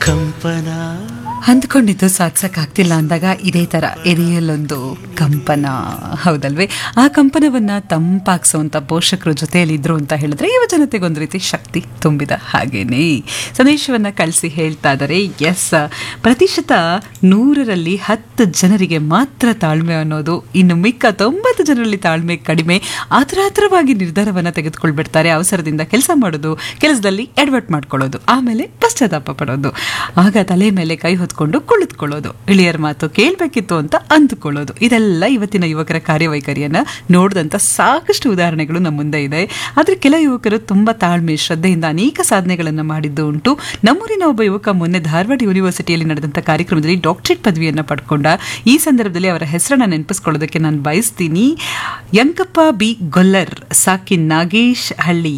ಕಂಪನ ಅಂದ್ಕೊಂಡಿದ್ದು ಸಾಧಿಸಕ್ಕಾಗ್ತಿಲ್ಲ ಅಂದಾಗ ಇದೇ ಥರ ಎದೆಯಲ್ಲೊಂದು ಕಂಪನ ಹೌದಲ್ವೇ ಆ ಕಂಪನವನ್ನು ತಂಪಾಗಿಸುವಂಥ ಪೋಷಕರು ಜೊತೆಯಲ್ಲಿದ್ದರು ಅಂತ ಹೇಳಿದ್ರೆ ಯುವ ಜನತೆಗೊಂದು ರೀತಿ ಶಕ್ತಿ ತುಂಬಿದ ಹಾಗೇನೇ ಸಂದೇಶವನ್ನು ಕಳಿಸಿ ಹೇಳ್ತಾ ಇದ್ದಾರೆ ಎಸ್ ಪ್ರತಿಶತ ನೂರರಲ್ಲಿ ಹತ್ತು ಜನರಿಗೆ ಮಾತ್ರ ತಾಳ್ಮೆ ಅನ್ನೋದು ಇನ್ನು ಮಿಕ್ಕ ತೊಂಬತ್ತು ಜನರಲ್ಲಿ ತಾಳ್ಮೆ ಕಡಿಮೆ ಆತರಾತರವಾಗಿ ನಿರ್ಧಾರವನ್ನು ತೆಗೆದುಕೊಳ್ಬಿಡ್ತಾರೆ ಅವಸರದಿಂದ ಕೆಲಸ ಮಾಡೋದು ಕೆಲಸದಲ್ಲಿ ಎಡವಟ್ ಮಾಡ್ಕೊಳ್ಳೋದು ಆಮೇಲೆ ಪಶ್ಚಾತ್ತಾಪ ಪಡೋದು ಆಗ ತಲೆ ಮೇಲೆ ಕೈ ಹೊತ್ಕೊಂಡು ಕುಳಿತುಕೊಳ್ಳೋದು ಇಳಿಯರ ಮಾತು ಕೇಳಬೇಕಿತ್ತು ಅಂತ ಅಂದುಕೊಳ್ಳೋದು ಇದೆಲ್ಲ ಇವತ್ತಿನ ಯುವಕರ ಕಾರ್ಯವೈಖರಿಯನ್ನ ನೋಡಿದಂಥ ಸಾಕಷ್ಟು ಉದಾಹರಣೆಗಳು ನಮ್ಮ ಮುಂದೆ ಇದೆ ಆದರೆ ಕೆಲ ಯುವಕರು ತುಂಬಾ ತಾಳ್ಮೆ ಶ್ರದ್ಧೆಯಿಂದ ಅನೇಕ ಸಾಧನೆಗಳನ್ನು ಮಾಡಿದ್ದು ಉಂಟು ನಮ್ಮೂರಿನ ಒಬ್ಬ ಯುವಕ ಮೊನ್ನೆ ಧಾರವಾಡ ಯೂನಿವರ್ಸಿಟಿಯಲ್ಲಿ ನಡೆದಂಥ ಕಾರ್ಯಕ್ರಮದಲ್ಲಿ ಡಾಕ್ಟರೇಟ್ ಪದವಿಯನ್ನು ಪಡ್ಕೊಂಡ ಈ ಸಂದರ್ಭದಲ್ಲಿ ಅವರ ಹೆಸರನ್ನು ನೆನಪಿಸ್ಕೊಳ್ಳೋದಕ್ಕೆ ನಾನು ಬಯಸ್ತೀನಿ ಯಂಕಪ್ಪ ಬಿ ಗೊಲ್ಲರ್ ಸಾಕಿನ್ ನಾಗೇಶ್ ಹಳ್ಳಿ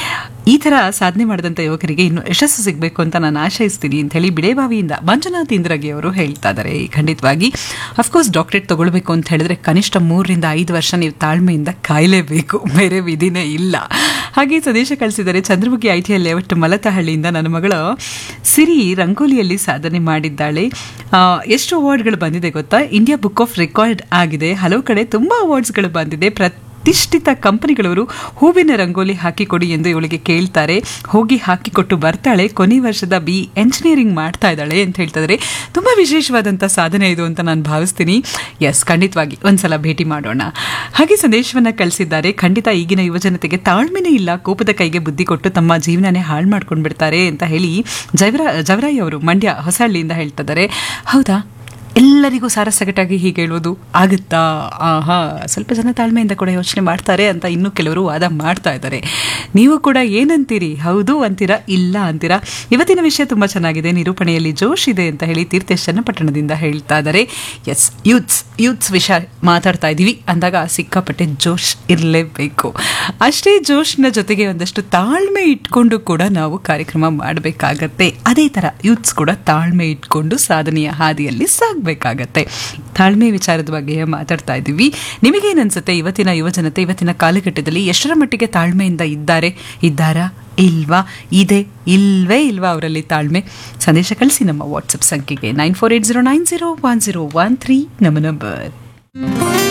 ಈ ಥರ ಸಾಧನೆ ಮಾಡಿದಂಥ ಯುವಕರಿಗೆ ಇನ್ನು ಯಶಸ್ಸು ಸಿಗಬೇಕು ಅಂತ ನಾನು ಆಶಯಿಸ್ತೀನಿ ಅಂತ ಹೇಳಿ ಬಿಡೇಬಾವಿಯಿಂದ ಮಂಜುನಾಥ್ ಇಂದ್ರಗಿ ಅವರು ಹೇಳ್ತಾ ಇದ್ದಾರೆ ಖಂಡಿತವಾಗಿ ಅಫ್ಕೋರ್ಸ್ ಡಾಕ್ಟರೇಟ್ ತಗೊಳ್ಬೇಕು ಅಂತ ಹೇಳಿದ್ರೆ ಕನಿಷ್ಠ ಮೂರರಿಂದ ಐದು ವರ್ಷ ನೀವು ತಾಳ್ಮೆಯಿಂದ ಕಾಯಲೇಬೇಕು ಬೇರೆ ವಿಧಿನೇ ಇಲ್ಲ ಹಾಗೆ ಸಂದೇಶ ಕಳಿಸಿದ್ದಾರೆ Chandramukhi I T L layout ಮಲತಹಳ್ಳಿಯಿಂದ ನನ್ನ ಮಗಳು ಸಿರಿ ರಂಗೋಲಿಯಲ್ಲಿ ಸಾಧನೆ ಮಾಡಿದ್ದಾಳೆ ಆ, ಎಷ್ಟು ಅವಾರ್ಡ್ಗಳು ಬಂದಿದೆ ಗೊತ್ತಾ ಇಂಡಿಯಾ ಬುಕ್ ಆಫ್ ರೆಕಾರ್ಡ್ ಆಗಿದೆ ಹಲವು ಕಡೆ ತುಂಬ ಅವಾರ್ಡ್ಸ್ಗಳು ಬಂದಿದೆ ಪ್ರತಿಷ್ಠಿತ ಕಂಪನಿಗಳವರು ಹೂವಿನ ರಂಗೋಲಿ ಹಾಕಿಕೊಡಿ ಎಂದು ಇವಳಿಗೆ ಕೇಳ್ತಾರೆ ಹೋಗಿ ಹಾಕಿಕೊಟ್ಟು ಬರ್ತಾಳೆ ಕೊನೆ ವರ್ಷದ ಬಿ ಎಂಜಿನಿಯರಿಂಗ್ ಮಾಡ್ತಾ ಇದ್ದಾಳೆ ಅಂತ ಹೇಳ್ತಾ ಇದ್ದಾರೆ ತುಂಬ ವಿಶೇಷವಾದಂಥ ಸಾಧನೆ ಇದು ಅಂತ ನಾನು ಭಾವಿಸ್ತೀನಿ ಎಸ್ ಖಂಡಿತವಾಗಿ ಒಂದ್ಸಲ ಭೇಟಿ ಮಾಡೋಣ ಹಾಗೆ ಸಂದೇಶವನ್ನ ಕಳಿಸಿದ್ದಾರೆ ಖಂಡಿತ ಈಗಿನ ಯುವಜನತೆಗೆ ತಾಳ್ಮೆನೇ ಇಲ್ಲ ಕೋಪದ ಕೈಗೆ ಬುದ್ಧಿ ಕೊಟ್ಟು ತಮ್ಮ ಜೀವನನೇ ಹಾಳು ಮಾಡ್ಕೊಂಡು ಬಿಡ್ತಾರೆ ಅಂತ ಹೇಳಿ ಜವರ ಜವರಾಯಿ ಅವರು ಮಂಡ್ಯ ಹೊಸಹಳ್ಳಿಯಿಂದ ಹೇಳ್ತಾ ಇದ್ದಾರೆ ಹೌದಾ ಎಲ್ಲರಿಗೂ ಸಾರಸಗಟಾಗಿ ಹೀಗೆ ಹೇಳೋದು ಆಗುತ್ತಾ ಆಹಾ ಸ್ವಲ್ಪ ಜನ ತಾಳ್ಮೆಯಿಂದ ಕೂಡ ಯೋಚನೆ ಮಾಡ್ತಾರೆ ಅಂತ ಇನ್ನೂ ಕೆಲವರು ವಾದ ಮಾಡ್ತಾ ಇದ್ದಾರೆ ನೀವು ಕೂಡ ಏನಂತೀರಿ ಹೌದು ಅಂತೀರಾ ಇಲ್ಲ ಅಂತೀರಾ ಇವತ್ತಿನ ವಿಷಯ ತುಂಬ ಚೆನ್ನಾಗಿದೆ ನಿರೂಪಣೆಯಲ್ಲಿ ಜೋಶ್ ಇದೆ ಅಂತ ಹೇಳಿ ತೀರ್ಥೇಶ್ ಚನ್ನಪಟ್ಟಣದಿಂದ ಹೇಳ್ತಾ ಇದ್ದಾರೆ ಎಸ್ ಯೂತ್ಸ್ ಯೂತ್ಸ್ ವಿಷಯ ಮಾತಾಡ್ತಾ ಇದ್ದೀವಿ ಅಂದಾಗ ಸಿಕ್ಕಾಪಟ್ಟೆ ಜೋಶ್ ಇರಲೇಬೇಕು ಅಷ್ಟೇ ಜೋಶ್ನ ಜೊತೆಗೆ ಒಂದಷ್ಟು ತಾಳ್ಮೆ ಇಟ್ಕೊಂಡು ಕೂಡ ನಾವು ಕಾರ್ಯಕ್ರಮ ಮಾಡಬೇಕಾಗತ್ತೆ ಅದೇ ಥರ ಯೂತ್ಸ್ ಕೂಡ ತಾಳ್ಮೆ ಇಟ್ಕೊಂಡು ಸಾಧನೆಯ ಹಾದಿಯಲ್ಲಿ ಸಾಗಬೇಕಾಗತ್ತೆ ತಾಳ್ಮೆ ವಿಚಾರದ ಬಗ್ಗೆ ಮಾತಾಡ್ತಾ ಇದ್ದೀವಿ ನಿಮಗೇನು ಅನ್ಸುತ್ತೆ ಇವತ್ತಿನ ಯುವಜನತೆ ಇವತ್ತಿನ ಕಾಲಘಟ್ಟದಲ್ಲಿ ಎಷ್ಟರ ಮಟ್ಟಿಗೆ ತಾಳ್ಮೆಯಿಂದ ಇದ್ದಾರೆ ಇದ್ದಾರಾ ಇಲ್ವಾ ಇದೆ ಇಲ್ವೇ ಇಲ್ವಾ ಅವರಲ್ಲಿ ತಾಳ್ಮೆ ಸಂದೇಶ ಕಳಿಸಿ ನಮ್ಮ ವಾಟ್ಸಪ್ ಸಂಖ್ಯೆಗೆ nine four eight zero nine zero one zero one three ನಮ್ಮ ನಂಬರ್